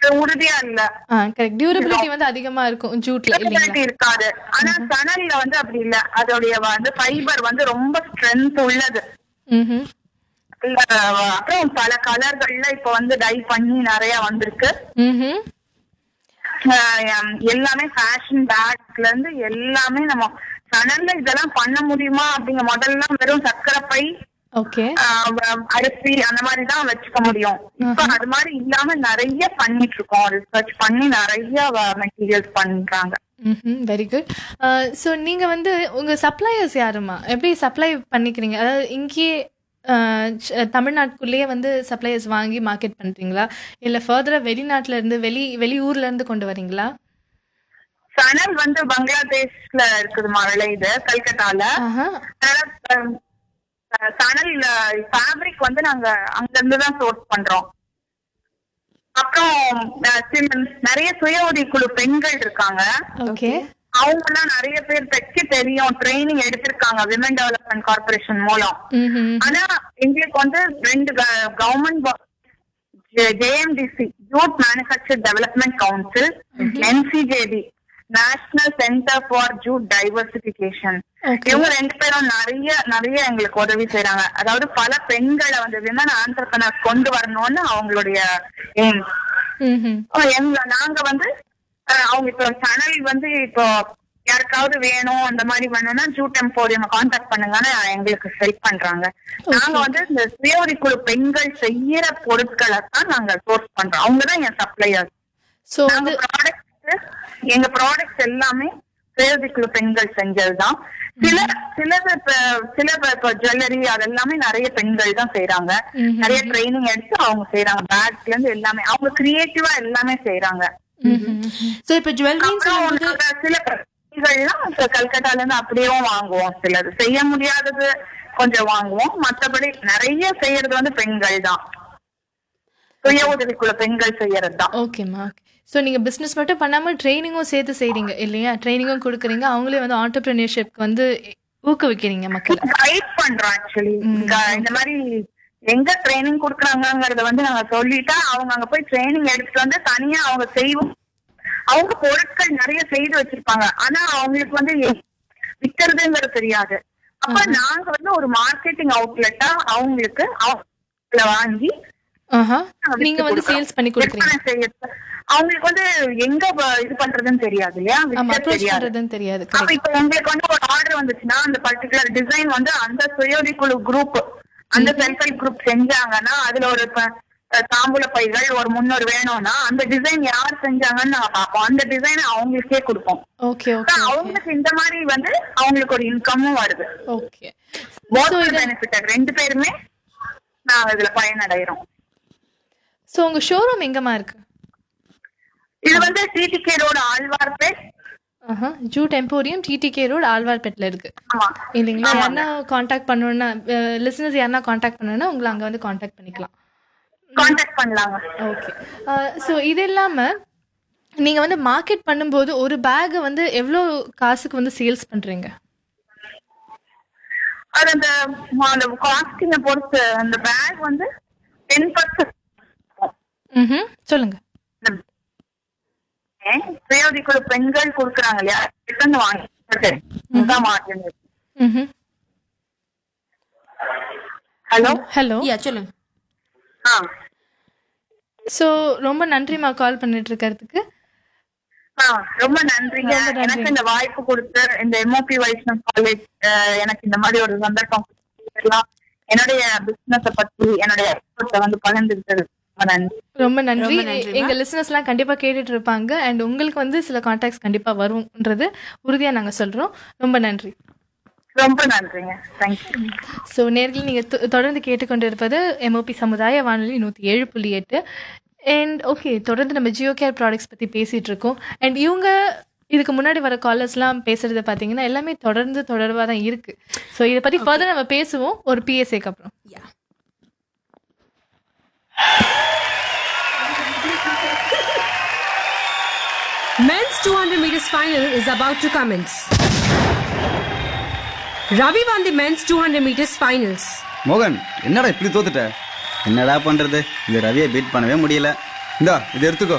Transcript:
உறுதியா இல்ல correct durability வந்து அதிகமா இருக்கும் ஜூட்ல இல்லைங்களா Durability இருக்காது ஆனா சணல்ல வந்து அப்படி இல்ல அதோடைய வந்து ஃபைபர் வந்து ரொம்ப ஸ்ட்ரென்த் உள்ளது ம்ஹும். இல்ல, அப்புறம் பல கலர்கள்ல இப்ப வந்து டை பண்ணி நிறைய வந்திருக்கு ம்ஹும். அஹ் எம், எல்லாமே ஃபேஷன் பேக்ல இருந்து எல்லாமே நம்ம சணல்ல இதெல்லாம் பண்ண முடியுமா அப்படிங்க முதல்ல வெறும் சர்க்கரை பை ஓகே ஆஹ் வ- அரிசி அந்த மாதிரி தான் வச்சுக்க முடியும் இப்ப அது மாதிரி இல்லாம நிறைய பண்ணிட்டு இருக்கோம் ரிசர்ச் பண்ணி நிறைய மெட்டீரியல்ஸ் பண்றாங்க வெரி குட் ஸோ நீங்க வந்து உங்க சப்ளையர்ஸ் யாருமா எப்படி சப்ளை பண்ணிக்கிறீங்க அதாவது இங்கேயே அஹ், ச்- தமிழ்நாட்டுக்குள்ளேயே வந்து சப்ளையர்ஸ் வாங்கி மார்க்கெட் பண்றீங்களா இல்ல ஃபர்தரா வெளிநாட்டுல இருந்து வெளி வெளியூர்ல இருந்து கொண்டு வரீங்களா சணல் வந்து பங்களாதேஷ்ல இருக்குதுமா விளையுது கல்கட்டால ஆஹா அதனால அஹ், அஹ், சணல் ஃபேப்ரிக் வந்து நாங்க அங்க இருந்து தான் சோர்ஸ் பண்றோம் அப்புறம் அஹ், சில- நிறைய சுய உதவிக்குழு பெண்கள் இருக்காங்க ஓகே அவங்க எல்லாம் நிறைய பேர் தைக்க தெரியும் ட்ரைனிங் எடுத்திருக்காங்க விமன் டெவலப்மெண்ட் கார்பரேஷன் மூலம் ம் ஆனா எங்களுக்கு வந்து ரெண்டு government JMDC youth manufacture development council NCJD national centre for jute diversification Okay. இவங்க ரெண்டு பேரும் நிறைய நிறைய எங்களுக்கு உதவி செய்றாங்க அதாவது பல பெண்களை வந்து விமன் ஆண்டர்பனர் கொண்டு வரணும்னு அவங்களுடைய aim. ம் ஓ, எங்க நாங்க வந்து அஹ், அவங்க இப்போ சேனல் வந்து இப்போ யாருக்காவது வேணும் அந்த மாதிரி வேணும்னா ஜூட் எம்போரியம் கான்டாக்ட் பண்ணுங்கன்னு எங்களுக்கு ஹெல்ப் பண்றாங்க நாங்க வந்து இந்த சுயவரி குழு பெண்கள் செய்யற பொருட்களை தான் நாங்க சோர்ஸ் பண்றோம் அவங்க தான் என் சப்ளையர் ஸோ நாங்க வந்து ப்ராடக்ட்ஸ் எங்க ப்ராடக்ட்ஸ் எல்லாமே சுயவரி குழு பெண்கள் செஞ்சதுதான் சில சில இப்ப- சில இப்போ ஜுவல்லரி அதெல்லாமே நிறைய பெண்கள் தான் செய்யறாங்க ம்ஹும். நிறைய ட்ரைனிங் எடுத்து அவங்க செய்யறாங்க பேக்ல இருந்து எல்லாமே அவங்க கிரியேட்டிவா எல்லாமே செய்யறாங்க சோ இப்ப ஜுவல்லரின்னு அப்புறம் சொல்லும்போது நாங்க சில பிரச்சனைகள்லாம் இப்ப கல்கட்டால இருந்து அப்படியும் வாங்குவோம் சிலது செய்ய முடியாதது கொஞ்சம் வாங்குவோம் மத்தபடி நிறைய செய்யறது வந்து பெண்கள் தான் சுய உதவிக்குள்ள பெண்கள் செய்யறது தான் ஓகேம்மா ஸோ நீங்க பிசினஸ் மட்டும் பண்ணாம ட்ரைனிங்கும் சேர்த்து செய்றீங்க இல்லையா ட்ரைனிங்கும் கொடுக்குறீங்க அவங்களே வந்து ஆண்டர்பிரினியர்ஷிப்க்கு வந்து ஊக்குவிக்கிறீங்க மக்களை கைட் பண்றோம் ஆக்சுவலி இந்த மாதிரி எங்க ட்ரைனிங் கொடுக்குறாங்கங்கறத வந்து நாங்க சொல்லிட்டா அவங்க அங்க போய் ட்ரைனிங் எடுத்துட்டு வந்து தனியா அவங்க செய்வோம் அவங்க பொருட்கள் நிறைய செய்து வச்சிருப்பாங்க ஆனா அவங்களுக்கு வந்து எ- விக்கிறதுங்கிறது தெரியாது அப்ப நாங்க வந்து ஒரு மார்க்கெட்டிங் அவுட்லெட்டா அவங்களுக்கு அவங்கள வாங்கி ஆஹா வித்து நீங்க வந்து கொடுக்குறோம். சேல்ஸ் பண்ணி கொடுக்குறீங்க விற்பனை செய்ய- அவங்களுக்கு வந்து எங்க வ- இது பண்றதுன்னு தெரியாது இல்லையா ஆமா விற்க அப்ரோச் தெரியாது பண்றதுன்னு தெரியாது அப்ப கரெக்ட் இப்ப உங்களுக்கு வந்து ஒரு ஆர்டர் வந்துச்சுன்னா அந்த பர்டிகுலர் டிசைன் வந்து அந்த சுயோதி குழு குரூப் அந்த செல்ஃப் ஹெல்ப் குரூப் செஞ்சாங்கன்னா அதுல ஒரு ப- அஹ் தாம்பூல பைகள் ஒரு முன்னூறு வேணும்னா அந்த டிசைன் யார் செஞ்சாங்கன்னு நாங்க பார்ப்போம் அந்த டிசைன் அவங்களுக்கே கொடுப்போம் ஓகே அப்ப ஓகே அவங்களுக்கு இந்த மாதிரி வந்து அவங்களுக்கு ஒரு இன்கமும் வருது ஓகே போத் ஸோ இது பெனிஃபிட் ரெண்டு பேருமே நாங்க இதுல பயனடைகிறோம் ஸோ உங்க ஷோரூம் எங்கம்மா இருக்கு இது வந்து டிடிகே ரோடு ஆழ்வார்பேட் ஆஹா ஜூ டெம்போரியம் டிடிகே ரோடு ஆழ்வார்பேட்டில் இருக்கு ஆமா இல்லைங்களா யாருன்னா காண்டாக்ட் பண்ணணும்னா லிசனர்ஸ் யாருன்னா காண்டாக்ட் பண்ணணும்னா உங்களை அங்கே வந்து காண்டாக்ட் பண்ணிக்கலாம் கான்டாக்ட் பண்ணலாங்க ஓகே ஸோ இது இல்லாமல் நீங்கள் வந்து மார்க்கெட் பண்ணும்போது ஒரு பேக்கை வந்து எவ்வளோ காசுக்கு வந்து சேல்ஸ் பண்ணுறீங்க அது அந்த அந்த காஸ்டிங்க பொறுத்து அந்த பேக் வந்து டென் பர்சன்ட் ம் சொல்லுங்க சுயோதிக்குழு பெண்கள் கொடுக்குறாங்க இல்லையா ரிட்டர்ன் வாங்கி அதுதான் மார்ஜின் ம் ஹலோ ஹலோ யா சொல்லுங்க ஆ ஸோ ரொம்ப நன்றிம்மா கால் பண்ணிட்டு இருக்கிறதுக்கு ஆ ரொம்ப நன்றிங்க ரொம்ப நன்றி. எனக்கு இந்த வாய்ப்பு கொடுத்து இந்த எம்ஓபி வைஷ்ணவ் காலேஜ் எனக்கு இந்த மாதிரி ஒரு சந்தர்ப்பம் கொடுத்ததுக்கெல்லாம் என்னுடைய பிசினஸ பத்தி என்னுடைய efforts அ வந்து பகிர்ந்துக்கிட்டது ரொம்ப நன்றி ரொம்ப நன்றி ரொம்ப நன்றிம்மா. எங்க லிசனர்ஸ்லாம் கண்டிப்பா கேட்டுட்டு இருப்பாங்க அண்ட் உங்களுக்கு வந்து சில காண்டாக்ட்ஸ் கண்டிப்பா வரும்ன்றது உறுதியா நாங்க சொல்றோம் ரொம்ப நன்றி ரொம்ப நன்றிங்க தேங்க்யூ ஸோ நேர்கள் நீங்கள் தொடர்ந்து கேட்டுக்கொண்டிருப்பது எம்ஓபி சமுதாய வானொலி நூற்றி ஏழு புள்ளி எட்டு அண்ட் ஓகே தொடர்ந்து நம்ம ஜியோ கேர் ப்ராடக்ட்ஸ் பற்றி பேசிகிட்டு இருக்கோம் அண்ட் இவங்க இதுக்கு முன்னாடி வர காலர்ஸ்லாம் பேசுறது பார்த்தீங்கன்னா எல்லாமே தொடர்ந்து தொடர்பாக தான் இருக்கு ஸோ இதை பற்றி ஃபர்தர் நம்ம பேசுவோம் ஒரு பிஎஸ்ஏக்கு அப்புறம் யா Men's 200 meters final is about to commence. Ravi won the men's 200 meters finals. மோகன் என்னடா இப்படி தோத்துட்ட என்னடா பண்றது இந்த ரவியை பீட் பண்ணவே முடியல இந்தா இது எடுத்துக்கோ